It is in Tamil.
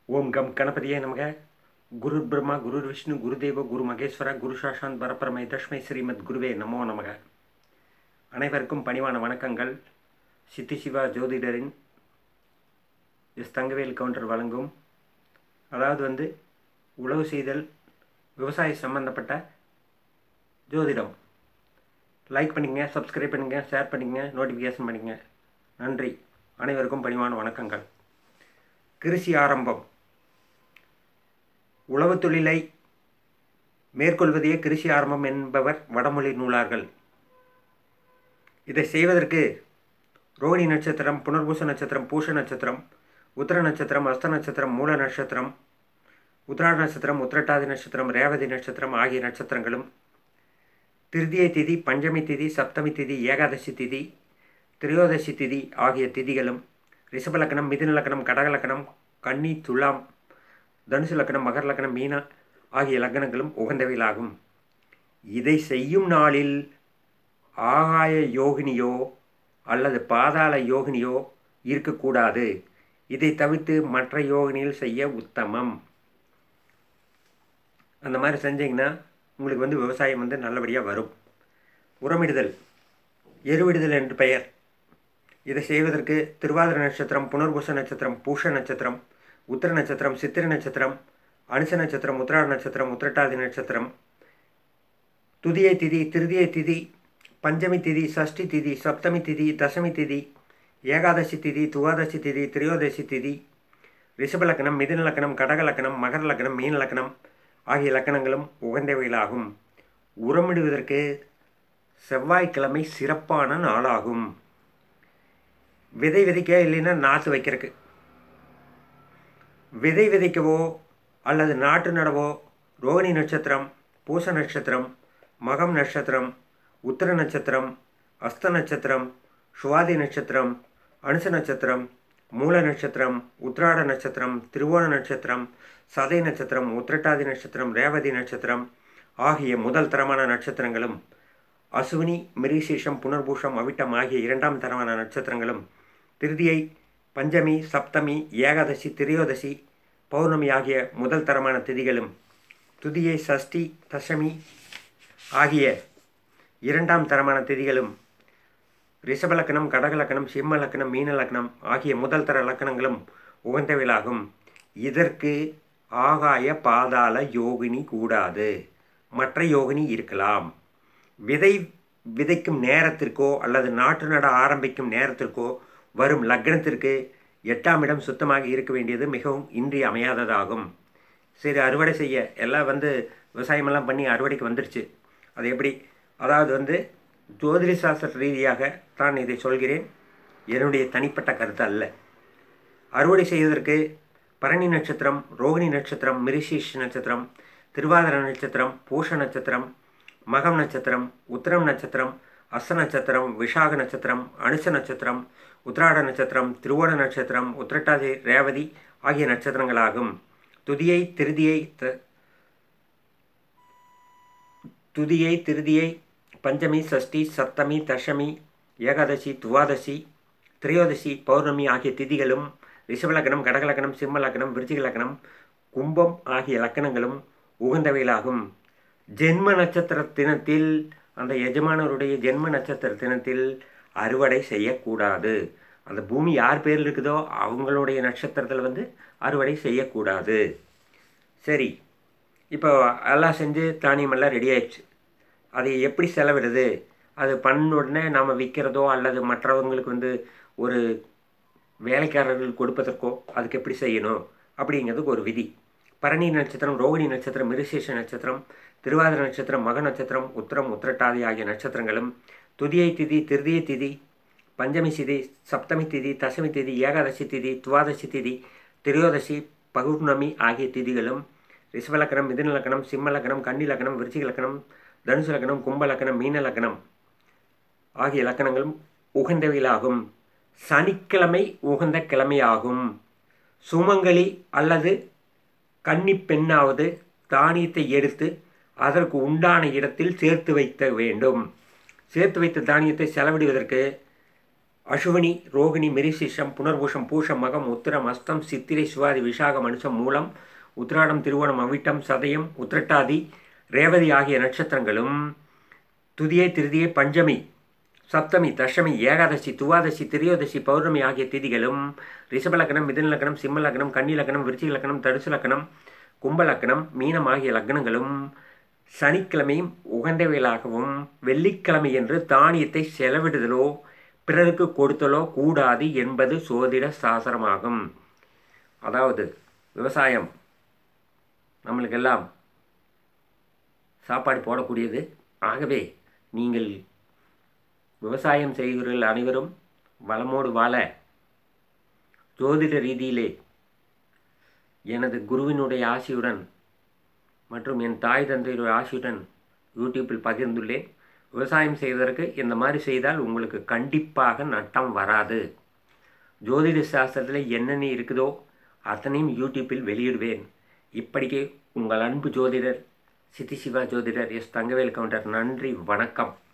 ஓம் கம் கணபதியே நமக குரு பிரம்மா குரு விஷ்ணு குருதேவ குரு மகேஸ்வர குரு சாஷாந்த் பரப்பரமை தஷ்மை ஸ்ரீமத் குருவே நமோ நமக அனைவருக்கும் பணிவான வணக்கங்கள் சித்தி சிவா ஜோதிடரின் எஸ் தங்கவேல் கவுண்டர் வழங்கும் அதாவது வந்து உழவு செய்தல் விவசாய சம்பந்தப்பட்ட ஜோதிடம் லைக் பண்ணிங்க சப்ஸ்கிரைப் பண்ணுங்க ஷேர் பண்ணிங்க நோட்டிஃபிகேஷன் பண்ணிங்க நன்றி அனைவருக்கும் பணிவான வணக்கங்கள் கிருஷி ஆரம்பம் உழவு தொழிலை மேற்கொள்வதையே கிருஷி ஆரம்பம் என்பவர் வடமொழி நூலார்கள் இதை செய்வதற்கு ரோஹிணி நட்சத்திரம் புனர்பூச நட்சத்திரம் பூஷ நட்சத்திரம் உத்தர நட்சத்திரம் அஸ்த நட்சத்திரம் மூல நட்சத்திரம் உத்ராட நட்சத்திரம் உத்திரட்டாதி நட்சத்திரம் ரேவதி நட்சத்திரம் ஆகிய நட்சத்திரங்களும் திருதியை திதி பஞ்சமி திதி சப்தமி திதி ஏகாதசி திதி திரையோதசி திதி ஆகிய திதிகளும் ரிஷப லக்கணம் மிதுன லக்கணம் கடக லக்கணம் கன்னி துலாம் தனுசு லக்கணம் மகர லக்கணம் மீனா ஆகிய லக்கணங்களும் உகந்தவைகளாகும் இதை செய்யும் நாளில் ஆகாய யோகினியோ அல்லது பாதாள யோகினியோ இருக்கக்கூடாது இதை தவிர்த்து மற்ற யோகினியில் செய்ய உத்தமம் அந்த மாதிரி செஞ்சீங்கன்னா உங்களுக்கு வந்து விவசாயம் வந்து நல்லபடியாக வரும் உரமிடுதல் எருவிடுதல் என்று பெயர் இதை செய்வதற்கு திருவாதிர நட்சத்திரம் புனர்பூச நட்சத்திரம் பூஷ நட்சத்திரம் உத்திர நட்சத்திரம் சித்திர நட்சத்திரம் அனுச நட்சத்திரம் உத்திராட நட்சத்திரம் உத்திரட்டாதி நட்சத்திரம் துதியை திதி திருதியை திதி பஞ்சமி திதி சஷ்டி திதி சப்தமி திதி தசமி திதி ஏகாதசி திதி துவாதசி திதி திரையோதசி திதி ரிஷப லக்கணம் மிதுன லக்கணம் கடக லக்கணம் மகர லக்கணம் மீன லக்கணம் ஆகிய லக்கணங்களும் உகந்தவைகளாகும் உரமிடுவதற்கு செவ்வாய்க்கிழமை சிறப்பான நாளாகும் விதை விதைக்க இல்லைன்னா நாற்று வைக்கிறதுக்கு விதை விதைக்கவோ அல்லது நாட்டு நடவோ ரோகிணி நட்சத்திரம் பூச நட்சத்திரம் மகம் நட்சத்திரம் உத்தர நட்சத்திரம் அஸ்த நட்சத்திரம் சுவாதி நட்சத்திரம் அனுச நட்சத்திரம் மூல நட்சத்திரம் உத்ராட நட்சத்திரம் திருவோண நட்சத்திரம் சதை நட்சத்திரம் உத்திரட்டாதி நட்சத்திரம் ரேவதி நட்சத்திரம் ஆகிய முதல் தரமான நட்சத்திரங்களும் அசுவினி மிருசேஷம் புனர்பூஷம் அவிட்டம் ஆகிய இரண்டாம் தரமான நட்சத்திரங்களும் திருதியை பஞ்சமி சப்தமி ஏகாதசி திரையோதசி பௌர்ணமி ஆகிய முதல் தரமான திதிகளும் துதியை சஷ்டி தசமி ஆகிய இரண்டாம் தரமான திதிகளும் ரிஷபலக்கணம் கடகலக்கணம் சிம்ம லக்கணம் மீன லக்கணம் ஆகிய முதல் தர லக்கணங்களும் உகந்தவைகளாகும் இதற்கு ஆகாய பாதாள யோகினி கூடாது மற்ற யோகினி இருக்கலாம் விதை விதைக்கும் நேரத்திற்கோ அல்லது நாட்டு நட ஆரம்பிக்கும் நேரத்திற்கோ வரும் லக்னத்திற்கு எட்டாம் இடம் சுத்தமாக இருக்க வேண்டியது மிகவும் இன்றியமையாததாகும் சரி அறுவடை செய்ய எல்லாம் வந்து விவசாயமெல்லாம் பண்ணி அறுவடைக்கு வந்துருச்சு அது எப்படி அதாவது வந்து ஜோதிட சாஸ்திர ரீதியாக தான் இதை சொல்கிறேன் என்னுடைய தனிப்பட்ட கருத்து அல்ல அறுவடை செய்வதற்கு பரணி நட்சத்திரம் ரோகிணி நட்சத்திரம் மிரிசீஷ் நட்சத்திரம் திருவாதிர நட்சத்திரம் பூஷ நட்சத்திரம் மகம் நட்சத்திரம் உத்திரம் நட்சத்திரம் அஸ்த நட்சத்திரம் விஷாக நட்சத்திரம் அனுச நட்சத்திரம் உத்ராட நட்சத்திரம் திருவோண நட்சத்திரம் உத்திரட்டாதி ரேவதி ஆகிய நட்சத்திரங்களாகும் துதியை திருதியை த துதியை திருதியை பஞ்சமி சஷ்டி சப்தமி தசமி ஏகாதசி துவாதசி திரையோதசி பௌர்ணமி ஆகிய திதிகளும் ரிஷபலக்கணம் கடகலக்கணம் சிம்ம லக்கணம் விருச்சிக லக்கணம் கும்பம் ஆகிய லக்கணங்களும் உகந்தவைகளாகும் ஜென்ம நட்சத்திர தினத்தில் அந்த எஜமானருடைய ஜென்ம நட்சத்திர தினத்தில் அறுவடை செய்யக்கூடாது அந்த பூமி யார் பேரில் இருக்குதோ அவங்களுடைய நட்சத்திரத்தில் வந்து அறுவடை செய்யக்கூடாது சரி இப்போ எல்லாம் செஞ்சு தானியமெல்லாம் ரெடி ஆயிடுச்சு அதை எப்படி செலவிடுது அது பண்ண உடனே நாம் விற்கிறதோ அல்லது மற்றவங்களுக்கு வந்து ஒரு வேலைக்காரர்கள் கொடுப்பதற்கோ அதுக்கு எப்படி செய்யணும் அப்படிங்கிறதுக்கு ஒரு விதி பரணி நட்சத்திரம் ரோகிணி நட்சத்திரம் மிருசேஷ நட்சத்திரம் திருவாதிர நட்சத்திரம் மக நட்சத்திரம் உத்திரம் உத்திரட்டாதி ஆகிய நட்சத்திரங்களும் துதியை திதி திருதியை திதி பஞ்சமி திதி சப்தமி திதி தசமி திதி ஏகாதசி திதி துவாதசி திதி திரையோதசி பௌர்ணமி ஆகிய திதிகளும் ரிஷபலக்கணம் மிதுன லக்கணம் சிம்ம லக்கணம் கன்னி லக்கணம் விருச்சிக லக்கணம் தனுசு லக்கணம் கும்ப லக்கணம் மீன லக்கணம் ஆகிய லக்கணங்களும் உகந்தவைகளாகும் சனிக்கிழமை உகந்த கிழமையாகும் சுமங்கலி அல்லது கன்னி பெண்ணாவது தானியத்தை எடுத்து அதற்கு உண்டான இடத்தில் சேர்த்து வைத்த வேண்டும் சேர்த்து வைத்த தானியத்தை செலவிடுவதற்கு அசுவனி ரோகிணி மிரிசிஷம் புனர்பூஷம் பூஷம் மகம் உத்திரம் அஸ்தம் சித்திரை சுவாதி விசாகம் அனுசம் மூலம் உத்திராடம் திருவோணம் அவிட்டம் சதயம் உத்திரட்டாதி ரேவதி ஆகிய நட்சத்திரங்களும் துதியை திருதியை பஞ்சமி சப்தமி தசமி ஏகாதசி துவாதசி திரியோதசி பௌர்ணமி ஆகிய திதிகளும் ரிஷப லக்னம் மிதுன லக்னம் சிம்ம லக்னம் கன்னி லக்னம் விருச்சிக லக்னம் தடுசு லக்னம் கும்ப லக்னம் மீனம் ஆகிய லக்னங்களும் சனிக்கிழமையும் உகந்தவைகளாகவும் வெள்ளிக்கிழமை என்று தானியத்தை செலவிடுதலோ பிறருக்கு கொடுத்தலோ கூடாது என்பது சோதிட சாஸ்திரமாகும் அதாவது விவசாயம் நம்மளுக்கெல்லாம் சாப்பாடு போடக்கூடியது ஆகவே நீங்கள் விவசாயம் செய்கிறவர்கள் அனைவரும் வளமோடு வாழ ஜோதிட ரீதியிலே எனது குருவினுடைய ஆசியுடன் மற்றும் என் தாய் தந்தையுடைய ஆசியுடன் யூடியூப்பில் பகிர்ந்துள்ளேன் விவசாயம் செய்வதற்கு இந்த மாதிரி செய்தால் உங்களுக்கு கண்டிப்பாக நட்டம் வராது ஜோதிட சாஸ்திரத்தில் என்னென்ன இருக்குதோ அத்தனையும் யூடியூப்பில் வெளியிடுவேன் இப்படிக்கே உங்கள் அன்பு ஜோதிடர் சித்தி சிவா ஜோதிடர் எஸ் தங்கவேல் கவுண்டர் நன்றி வணக்கம்